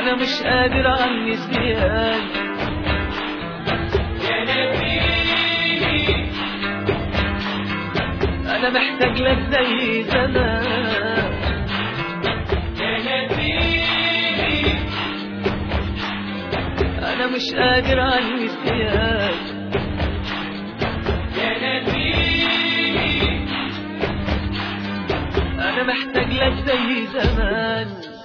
انا مش قادر على النسيان يا نبيي انا محتاج لك زي زمان يا نبيي انا مش قادر على النسيان يا نبيي انا محتاج لك زي زمان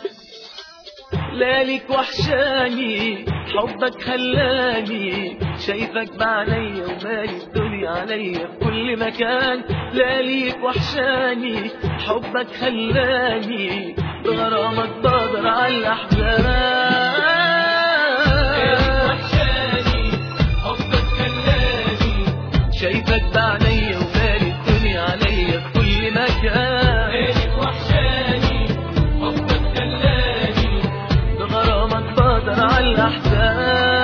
لياليك وحشاني حبك خلاني شايفك بعينيا ومالي الدنيا عليا في كل مكان لياليك وحشاني حبك خلاني بغرامك بقدر على الاحزان وحشاني حبك خلاني شايفك بعينيا ومالي الدنيا عليا في كل مكان ليلك وحشاني حبك خلاني بغرامك بقدر على الأحزان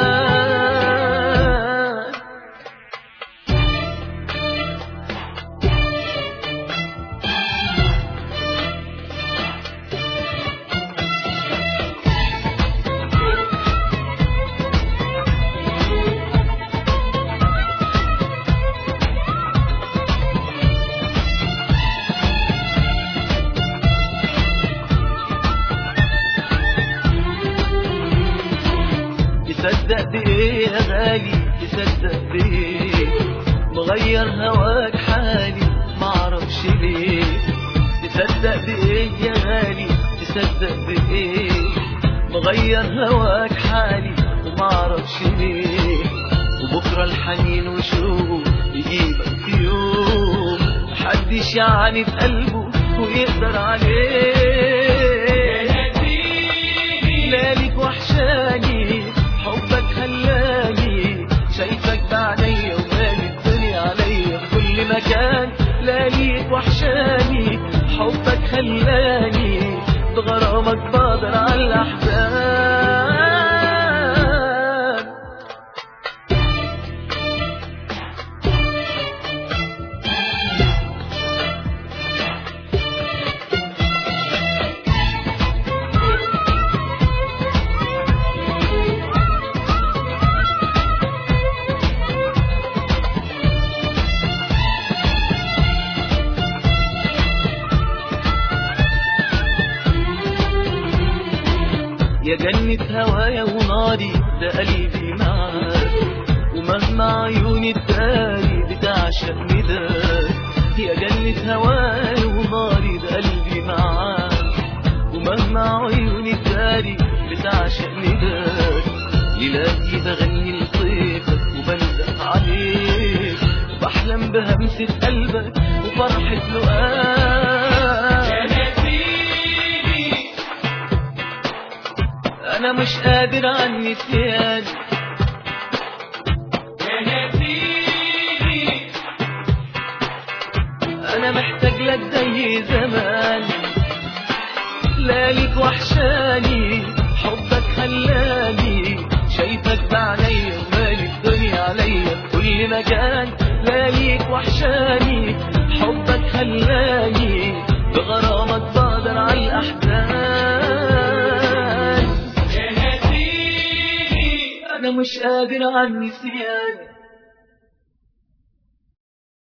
تصدق بإيه يا غالي تصدق بإيه مغير هواك حالي معرفش ليه تصدق بإيه يا غالي تصدق بإيه مغير هواك حالي ومعرفش ليه وبكرة الحنين وشوق يجيبك في يوم محدش يعني بقلبه ويقدر عليه يا نبيي لياليك وحشاني حبك خلاني شايفك بعينيا ومالي الدنيا عليا في كل مكان لياليك وحشاني حبك خلاني بغرامك بقدر على الأحزان يا جنة هوايا وناري ده قلبي معاك ومهما عيوني تداري بتعشق نداك يا جنة هوايا وناري ده قلبي معاك ومهما عيوني تداري بتعشق نداك ليلاتي بغني لطيفك وبندق عليك وبحلم بهمسة قلبك وفرحة يا لقاك نبيي انا مش قادر على النسيان يا نبيي انا محتاج لك زي زمان لياليك وحشاني حبك خلاني شايفك بعينيا ومالي الدنيا عليا في كل مكان لياليك وحشاني حبك خلاني بغرامك بقدر على الاحزان يا نبيي انا مش قادر على النسيان